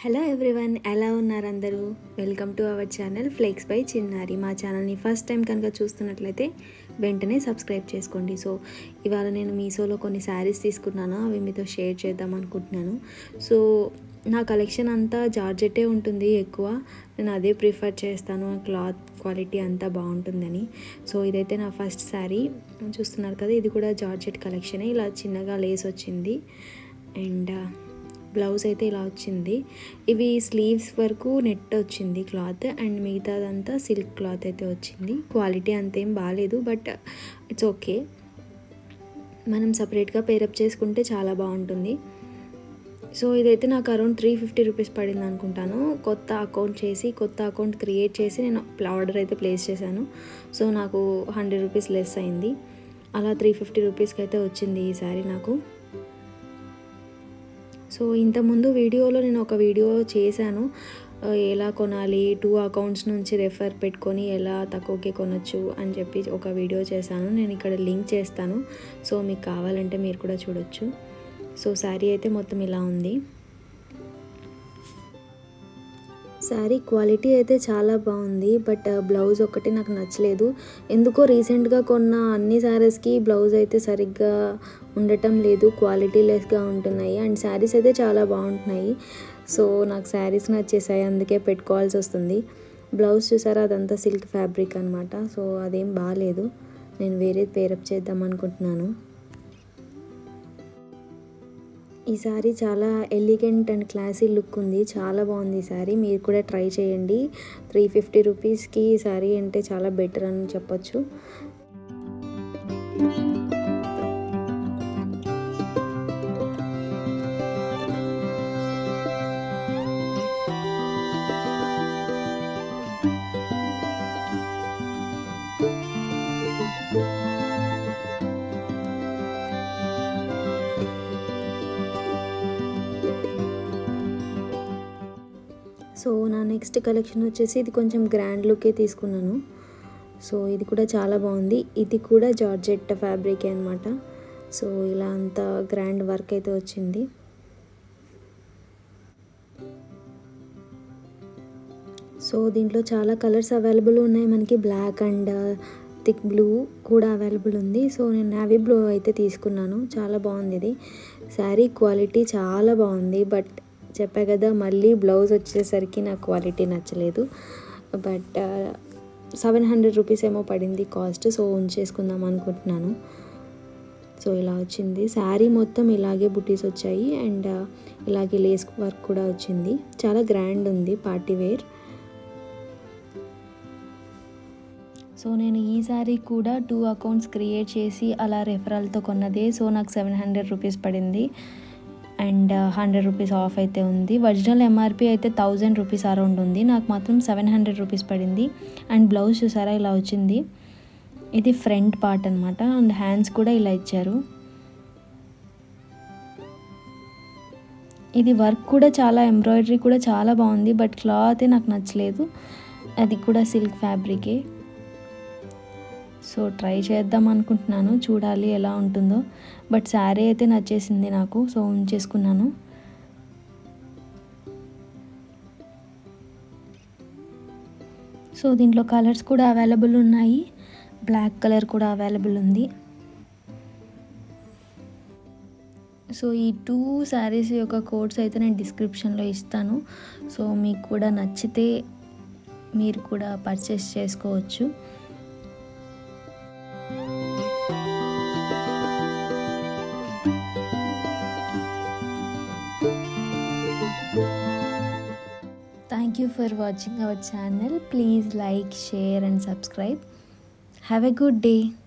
Hello everyone ఎలా ఉన్నారు అందరూ welcome to our channel flakes by Chinnari మా ఛానల్ని ఫస్ట్ టైం కనుక చూస్తున్నట్లయితే వెంటనే సబ్స్క్రైబ్ చేసుకోండి సో ఇవాళ నేను మీషోలో కొన్ని శారీస్ తీసుకున్నాను అవి మీతో షేర్ చేద్దాం అనుకుంటున్నాను సో నా కలెక్షన్ అంతా జార్జెట్టే ఉంటుంది ఎక్కువ నేను అదే ప్రిఫర్ చేస్తాను క్లాత్ క్వాలిటీ అంతా బాగుంటుందని సో ఇదైతే నా ఫస్ట్ శారీ చూస్తున్నారు కదా ఇది కూడా జార్జెట్ కలెక్షనే ఇలా చిన్నగా లేస్ వచ్చింది అండ్ బ్లౌజ్ అయితే ఇలా వచ్చింది ఇవి స్లీవ్స్ వరకు నెట్ వచ్చింది క్లాత్ అండ్ మిగతాదంతా సిల్క్ క్లాత్ అయితే వచ్చింది క్వాలిటీ అంతేం బాగాలేదు బట్ ఇట్స్ ఓకే మనం సపరేట్గా పేరప్ చేసుకుంటే చాలా బాగుంటుంది సో ఇదైతే నాకు అరౌండ్ త్రీ ఫిఫ్టీ రూపీస్ పడింది అనుకుంటాను కొత్త అకౌంట్ చేసి కొత్త అకౌంట్ క్రియేట్ చేసి నేను ఆర్డర్ అయితే ప్లేస్ చేశాను సో నాకు హండ్రెడ్ రూపీస్ లెస్ అయింది అలా త్రీ ఫిఫ్టీ రూపీస్కి అయితే వచ్చింది ఈ సారీ నాకు సో ఇంతకుముందు వీడియోలో నేను ఒక వీడియో చేశాను ఎలా కొనాలి టూ అకౌంట్స్ నుంచి రెఫర్ పెట్టుకొని ఎలా తక్కువకి కొనొచ్చు అని చెప్పి ఒక వీడియో చేశాను నేను ఇక్కడ లింక్ చేస్తాను సో మీకు కావాలంటే మీరు కూడా చూడొచ్చు సో శారీ అయితే మొత్తం ఇలా ఉంది శారీ క్వాలిటీ అయితే చాలా బాగుంది బట్ బ్లౌజ్ ఒకటి నాకు నచ్చలేదు ఎందుకో రీసెంట్గా కొన్న అన్ని శారీస్కి బ్లౌజ్ అయితే సరిగ్గా ఉండటం లేదు క్వాలిటీ లెస్గా ఉంటున్నాయి అండ్ శారీస్ అయితే చాలా బాగుంటున్నాయి సో నాకు శారీస్ నచ్చేసాయి అందుకే పెట్టుకోవాల్సి వస్తుంది బ్లౌజ్ చూసారా అదంతా సిల్క్ ఫ్యాబ్రిక్ అనమాట సో అదేం బాగాలేదు నేను వేరే పేరప్ చేద్దాం అనుకుంటున్నాను ఈ సారీ చాలా ఎలిగెంట్ అండ్ క్లాసీ లుక్ ఉంది చాలా బాగుంది ఈ సారీ మీరు కూడా ట్రై చేయండి త్రీ ఫిఫ్టీ రూపీస్కి ఈ సారీ అంటే చాలా బెటర్ అని చెప్పొచ్చు సో నా నెక్స్ట్ కలెక్షన్ వచ్చేసి ఇది కొంచెం గ్రాండ్ లుకే తీసుకున్నాను సో ఇది కూడా చాలా బాగుంది ఇది కూడా జార్జెట్ ఫ్యాబ్రిక్ అనమాట సో ఇలా అంత గ్రాండ్ వర్క్ అయితే వచ్చింది సో దీంట్లో చాలా కలర్స్ అవైలబుల్ ఉన్నాయి మనకి బ్లాక్ అండ్ థిక్ బ్లూ కూడా అవైలబుల్ ఉంది సో నేను నావీ బ్లూ అయితే తీసుకున్నాను చాలా బాగుంది ఇది శారీ క్వాలిటీ చాలా బాగుంది బట్ చెప్పా కదా మళ్ళీ బ్లౌజ్ వచ్చేసరికి నాకు క్వాలిటీ నచ్చలేదు బట్ సెవెన్ హండ్రెడ్ రూపీస్ ఏమో పడింది కాస్ట్ సో ఉంచేసుకుందాం అనుకుంటున్నాను సో ఇలా వచ్చింది శారీ మొత్తం ఇలాగే బుటీస్ వచ్చాయి అండ్ ఇలాగే లేస్ వర్క్ కూడా వచ్చింది చాలా గ్రాండ్ ఉంది పార్టీ వేర్ సో నేను ఈ సారీ కూడా టూ అకౌంట్స్ క్రియేట్ చేసి అలా రెఫరల్తో కొన్నదే సో నాకు సెవెన్ హండ్రెడ్ రూపీస్ పడింది అండ్ హండ్రెడ్ రూపీస్ ఆఫ్ అయితే ఉంది ఒరిజినల్ ఎంఆర్పి అయితే థౌజండ్ రూపీస్ అరౌండ్ ఉంది నాకు మాత్రం సెవెన్ హండ్రెడ్ రూపీస్ పడింది అండ్ బ్లౌజ్ చూసారా ఇలా వచ్చింది ఇది ఫ్రంట్ పార్ట్ అనమాట అండ్ హ్యాండ్స్ కూడా ఇలా ఇచ్చారు ఇది వర్క్ కూడా చాలా ఎంబ్రాయిడరీ కూడా చాలా బాగుంది బట్ క్లాత్ నాకు నచ్చలేదు అది కూడా సిల్క్ ఫ్యాబ్రికే సో ట్రై చేద్దాం అనుకుంటున్నాను చూడాలి ఎలా ఉంటుందో బట్ శారీ అయితే నచ్చేసింది నాకు సో ఉంచేసుకున్నాను సో దీంట్లో కలర్స్ కూడా అవైలబుల్ ఉన్నాయి బ్లాక్ కలర్ కూడా అవైలబుల్ ఉంది సో ఈ టూ శారీస్ యొక్క కోడ్స్ అయితే నేను డిస్క్రిప్షన్లో ఇస్తాను సో మీకు కూడా నచ్చితే మీరు కూడా పర్చేస్ చేసుకోవచ్చు Thank you for watching our channel. Please like, share and subscribe. Have a good day.